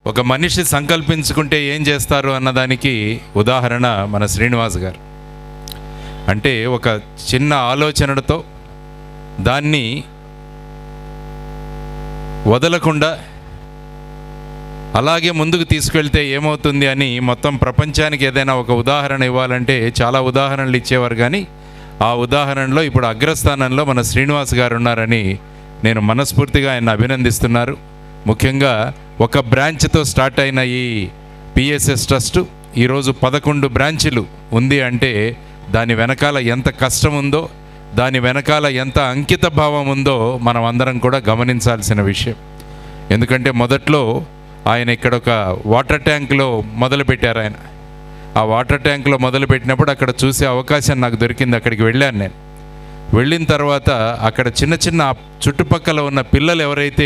ఒక మనిషి సంకల్పించుకుంటే ఏం చేస్తారు అన్నదానికి ఉదాహరణ మన శ్రీనివాస్ గారు అంటే ఒక చిన్న ఆలోచనతో దాన్ని వదలకుండా అలాగే ముందుకు తీసుకెళ్తే ఏమవుతుంది అని మొత్తం ప్రపంచానికి ఏదైనా ఒక ఉదాహరణ ఇవ్వాలంటే చాలా ఉదాహరణలు ఇచ్చేవారు కానీ ఆ ఉదాహరణలో ఇప్పుడు అగ్రస్థానంలో మన శ్రీనివాస్ గారు ఉన్నారని నేను మనస్ఫూర్తిగా ఆయన అభినందిస్తున్నారు ముఖ్యంగా ఒక బ్రాంచ్తో స్టార్ట్ అయిన ఈ పిఎస్ఎస్ ట్రస్ట్ ఈరోజు పదకొండు బ్రాంచీలు ఉంది అంటే దాని వెనకాల ఎంత కష్టం ఉందో దాని వెనకాల ఎంత అంకిత భావం ఉందో మనం అందరం కూడా గమనించాల్సిన విషయం ఎందుకంటే మొదట్లో ఆయన ఇక్కడ ఒక వాటర్ ట్యాంక్లో మొదలుపెట్టారు ఆయన ఆ వాటర్ ట్యాంక్లో మొదలుపెట్టినప్పుడు అక్కడ చూసే అవకాశం నాకు దొరికింది అక్కడికి వెళ్ళాను నేను వెళ్ళిన తర్వాత అక్కడ చిన్న చిన్న ఆ చుట్టుపక్కల ఉన్న పిల్లలు ఎవరైతే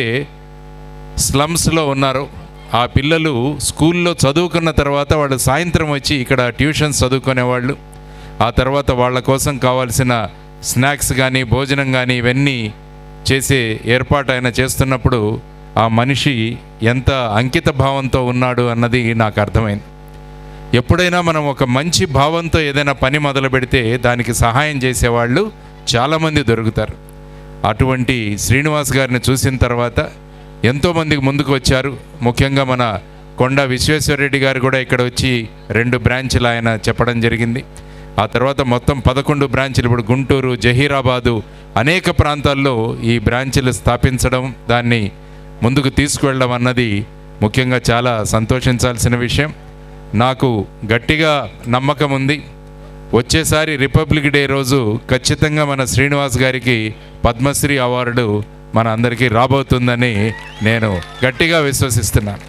స్లమ్స్లో ఉన్నారో ఆ పిల్లలు స్కూల్లో చదువుకున్న తర్వాత వాళ్ళు సాయంత్రం వచ్చి ఇక్కడ ట్యూషన్స్ చదువుకునేవాళ్ళు ఆ తర్వాత వాళ్ళ కోసం కావాల్సిన స్నాక్స్ కానీ భోజనం కానీ ఇవన్నీ చేసే ఏర్పాటు ఆయన చేస్తున్నప్పుడు ఆ మనిషి ఎంత అంకిత భావంతో ఉన్నాడు అన్నది నాకు అర్థమైంది ఎప్పుడైనా మనం ఒక మంచి భావంతో ఏదైనా పని మొదలు పెడితే దానికి సహాయం చేసేవాళ్ళు చాలామంది దొరుకుతారు అటువంటి శ్రీనివాస్ గారిని చూసిన తర్వాత ఎంతోమందికి ముందుకు వచ్చారు ముఖ్యంగా మన కొండ విశ్వేశ్వరరెడ్డి గారు కూడా ఇక్కడ వచ్చి రెండు బ్రాంచ్లు ఆయన చెప్పడం జరిగింది ఆ తర్వాత మొత్తం పదకొండు బ్రాంచ్లు ఇప్పుడు గుంటూరు జహీరాబాదు అనేక ప్రాంతాల్లో ఈ బ్రాంచ్లు స్థాపించడం దాన్ని ముందుకు తీసుకువెళ్ళడం అన్నది ముఖ్యంగా చాలా సంతోషించాల్సిన విషయం నాకు గట్టిగా నమ్మకం ఉంది వచ్చేసారి రిపబ్లిక్ డే రోజు ఖచ్చితంగా మన శ్రీనివాస్ గారికి పద్మశ్రీ అవార్డు మన అందరికీ రాబోతుందని నేను గట్టిగా విశ్వసిస్తున్నాను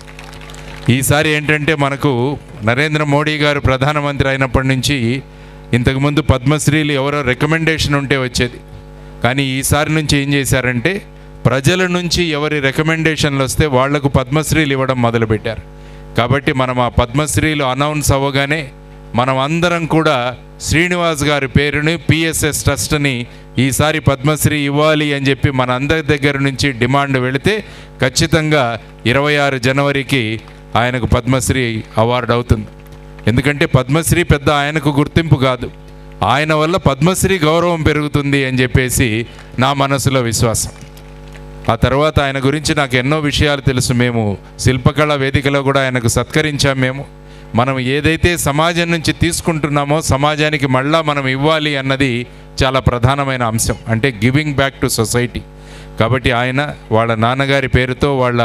ఈసారి ఏంటంటే మనకు నరేంద్ర మోడీ గారు ప్రధానమంత్రి అయినప్పటి నుంచి ఇంతకుముందు పద్మశ్రీలు ఎవరో రికమెండేషన్ ఉంటే వచ్చేది కానీ ఈసారి నుంచి ఏం చేశారంటే ప్రజల నుంచి ఎవరి రికమెండేషన్లు వస్తే వాళ్లకు పద్మశ్రీలు ఇవ్వడం మొదలుపెట్టారు కాబట్టి మనం ఆ పద్మశ్రీలు అనౌన్స్ అవ్వగానే మనం అందరం కూడా శ్రీనివాస్ గారి పేరుని పిఎస్ఎస్ ట్రస్ట్ని ఈసారి పద్మశ్రీ ఇవ్వాలి అని చెప్పి మన అందరి దగ్గర నుంచి డిమాండ్ వెళితే ఖచ్చితంగా ఇరవై ఆరు జనవరికి ఆయనకు పద్మశ్రీ అవార్డు అవుతుంది ఎందుకంటే పద్మశ్రీ పెద్ద ఆయనకు గుర్తింపు కాదు ఆయన వల్ల పద్మశ్రీ గౌరవం పెరుగుతుంది అని చెప్పేసి నా మనసులో విశ్వాసం ఆ తర్వాత ఆయన గురించి నాకు ఎన్నో విషయాలు తెలుసు మేము శిల్పకళా వేదికలో కూడా ఆయనకు సత్కరించాం మేము మనం ఏదైతే సమాజం నుంచి తీసుకుంటున్నామో సమాజానికి మళ్ళా మనం ఇవ్వాలి అన్నది చాలా ప్రధానమైన అంశం అంటే గివింగ్ బ్యాక్ టు సొసైటీ కాబట్టి ఆయన వాళ్ళ నాన్నగారి పేరుతో వాళ్ళ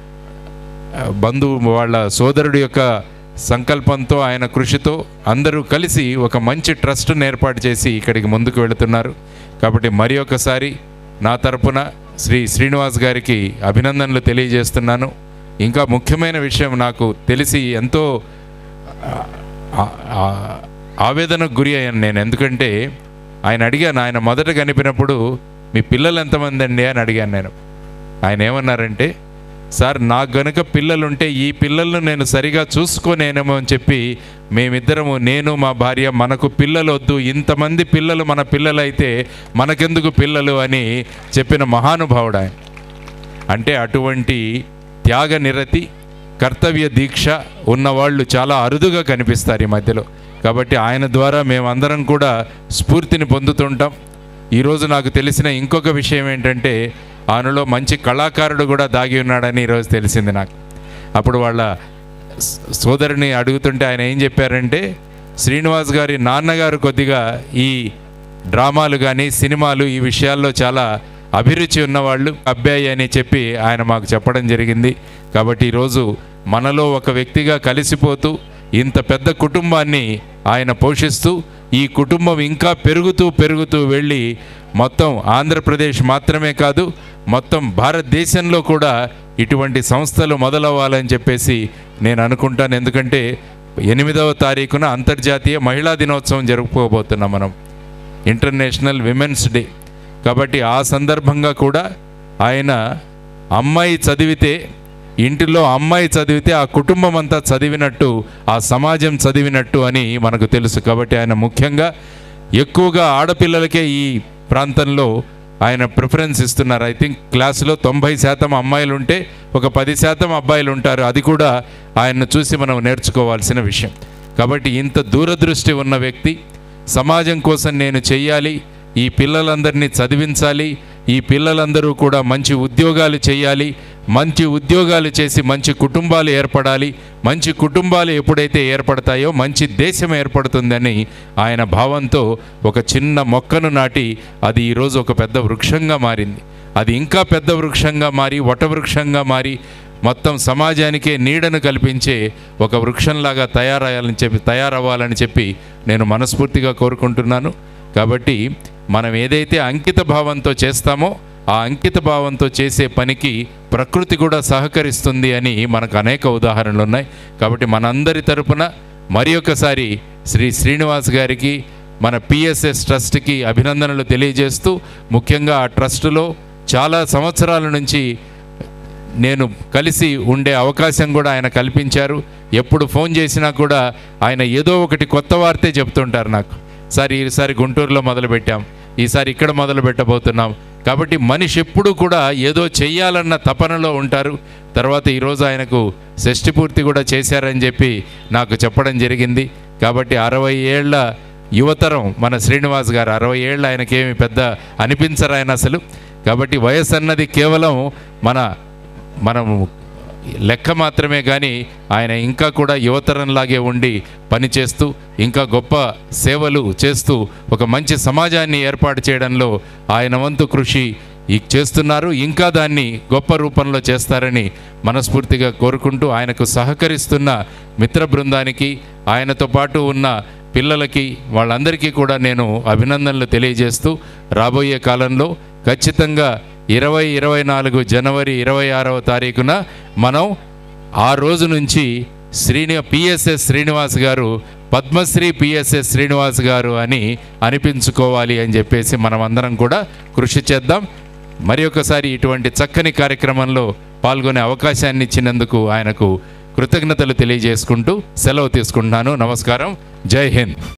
ఆ, బంధువు వాళ్ళ సోదరుడి యొక్క సంకల్పంతో ఆయన కృషితో అందరూ కలిసి ఒక మంచి ట్రస్ట్ను ఏర్పాటు చేసి ఇక్కడికి ముందుకు వెళుతున్నారు కాబట్టి మరి ఒకసారి నా తరపున శ్రీ శ్రీనివాస్ గారికి అభినందనలు తెలియజేస్తున్నాను ఇంకా ముఖ్యమైన విషయం నాకు తెలిసి ఎంతో ఆ- ఆ- ఆవేదనకు గురి అయ్యాను నేను ఎందుకంటే ఆయన అడిగాను ఆయన మొదట కనిపినప్పుడు మీ పిల్లలు ఎంతమంది అండి అని అడిగాను నేను ఆయన ఏమన్నారంటే సార్ నాకు గనుక పిల్లలుంటే ఈ పిల్లలను నేను సరిగా చూసుకోనేనేమో అని చెప్పి మేమిద్దరము నేను మా భార్య మనకు పిల్లలు వద్దు ఇంతమంది పిల్లలు మన పిల్లలైతే మనకెందుకు పిల్లలు అని చెప్పిన మహానుభావుడు ఆయన అంటే అటువంటి త్యాగ నిరతి కర్తవ్య దీక్ష ఉన్నవాళ్ళు చాలా అరుదుగా కనిపిస్తారు ఈ మధ్యలో కాబట్టి ఆయన ద్వారా మేమందరం కూడా స్ఫూర్తిని పొందుతుంటాం ఈరోజు నాకు తెలిసిన ఇంకొక విషయం ఏంటంటే ఆయనలో మంచి కళాకారుడు కూడా దాగి ఉన్నాడని ఈరోజు తెలిసింది నాకు అప్పుడు వాళ్ళ స- సోదరుని అడుగుతుంటే ఆయన ఏం చెప్పారంటే శ్రీనివాస్ గారి నాన్నగారు కొద్దిగా ఈ డ్రామాలు కానీ సినిమాలు ఈ విషయాల్లో చాలా అభిరుచి ఉన్నవాళ్ళు అబ్బాయి అని చెప్పి ఆయన మాకు చెప్పడం జరిగింది కాబట్టి ఈరోజు మనలో ఒక వ్యక్తిగా కలిసిపోతూ ఇంత పెద్ద కుటుంబాన్ని ఆయన పోషిస్తూ ఈ కుటుంబం ఇంకా పెరుగుతూ పెరుగుతూ వెళ్ళి మొత్తం ఆంధ్రప్రదేశ్ మాత్రమే కాదు మొత్తం భారతదేశంలో కూడా ఇటువంటి సంస్థలు మొదలవ్వాలని చెప్పేసి నేను అనుకుంటాను ఎందుకంటే ఎనిమిదవ తారీఖున అంతర్జాతీయ మహిళా దినోత్సవం జరుపుకోబోతున్నాం మనం ఇంటర్నేషనల్ విమెన్స్ డే కాబట్టి ఆ సందర్భంగా కూడా ఆయన అమ్మాయి చదివితే ఇంటిలో అమ్మాయి చదివితే ఆ కుటుంబం అంతా చదివినట్టు ఆ సమాజం చదివినట్టు అని మనకు తెలుసు కాబట్టి ఆయన ముఖ్యంగా ఎక్కువగా ఆడపిల్లలకే ఈ ప్రాంతంలో ఆయన ప్రిఫరెన్స్ ఇస్తున్నారు ఐ థింక్ క్లాసులో తొంభై శాతం అమ్మాయిలు ఉంటే ఒక పది శాతం అబ్బాయిలు ఉంటారు అది కూడా ఆయన్ను చూసి మనం నేర్చుకోవాల్సిన విషయం కాబట్టి ఇంత దూరదృష్టి ఉన్న వ్యక్తి సమాజం కోసం నేను చెయ్యాలి ఈ పిల్లలందరినీ చదివించాలి ఈ పిల్లలందరూ కూడా మంచి ఉద్యోగాలు చేయాలి మంచి ఉద్యోగాలు చేసి మంచి కుటుంబాలు ఏర్పడాలి మంచి కుటుంబాలు ఎప్పుడైతే ఏర్పడతాయో మంచి దేశం ఏర్పడుతుందని ఆయన భావంతో ఒక చిన్న మొక్కను నాటి అది ఈరోజు ఒక పెద్ద వృక్షంగా మారింది అది ఇంకా పెద్ద వృక్షంగా మారి వటవృక్షంగా మారి మొత్తం సమాజానికే నీడను కల్పించే ఒక వృక్షంలాగా తయారయ్యాలని చెప్పి తయారవ్వాలని చెప్పి నేను మనస్ఫూర్తిగా కోరుకుంటున్నాను కాబట్టి మనం ఏదైతే అంకిత భావంతో చేస్తామో ఆ అంకిత భావంతో చేసే పనికి ప్రకృతి కూడా సహకరిస్తుంది అని మనకు అనేక ఉదాహరణలు ఉన్నాయి కాబట్టి మనందరి తరపున మరి ఒకసారి శ్రీ శ్రీనివాస్ గారికి మన పిఎస్ఎస్ ట్రస్ట్కి అభినందనలు తెలియజేస్తూ ముఖ్యంగా ఆ ట్రస్టులో చాలా సంవత్సరాల నుంచి నేను కలిసి ఉండే అవకాశం కూడా ఆయన కల్పించారు ఎప్పుడు ఫోన్ చేసినా కూడా ఆయన ఏదో ఒకటి కొత్త వార్తే చెప్తుంటారు నాకు సార్ ఈసారి గుంటూరులో మొదలుపెట్టాం ఈసారి ఇక్కడ మొదలు పెట్టబోతున్నాం కాబట్టి మనిషి ఎప్పుడు కూడా ఏదో చెయ్యాలన్న తపనలో ఉంటారు తర్వాత ఈరోజు ఆయనకు షష్ఠి పూర్తి కూడా చేశారని చెప్పి నాకు చెప్పడం జరిగింది కాబట్టి అరవై ఏళ్ల యువతరం మన శ్రీనివాస్ గారు అరవై ఏళ్ళు ఆయనకేమి పెద్ద అనిపించరు ఆయన అసలు కాబట్టి వయసు అన్నది కేవలం మన మనము లెక్క మాత్రమే కానీ ఆయన ఇంకా కూడా యువతరంలాగే ఉండి పనిచేస్తూ ఇంకా గొప్ప సేవలు చేస్తూ ఒక మంచి సమాజాన్ని ఏర్పాటు చేయడంలో ఆయన వంతు కృషి ఈ చేస్తున్నారు ఇంకా దాన్ని గొప్ప రూపంలో చేస్తారని మనస్ఫూర్తిగా కోరుకుంటూ ఆయనకు సహకరిస్తున్న మిత్ర బృందానికి ఆయనతో పాటు ఉన్న పిల్లలకి వాళ్ళందరికీ కూడా నేను అభినందనలు తెలియజేస్తూ రాబోయే కాలంలో ఖచ్చితంగా ఇరవై ఇరవై నాలుగు జనవరి ఇరవై ఆరవ తారీఖున మనం ఆ రోజు నుంచి శ్రీని పిఎస్ఎస్ శ్రీనివాస్ గారు పద్మశ్రీ పిఎస్ఎస్ శ్రీనివాస్ గారు అని అనిపించుకోవాలి అని చెప్పేసి మనం అందరం కూడా కృషి చేద్దాం మరి ఒకసారి ఇటువంటి చక్కని కార్యక్రమంలో పాల్గొనే అవకాశాన్ని ఇచ్చినందుకు ఆయనకు కృతజ్ఞతలు తెలియజేసుకుంటూ సెలవు తీసుకుంటున్నాను నమస్కారం జై హింద్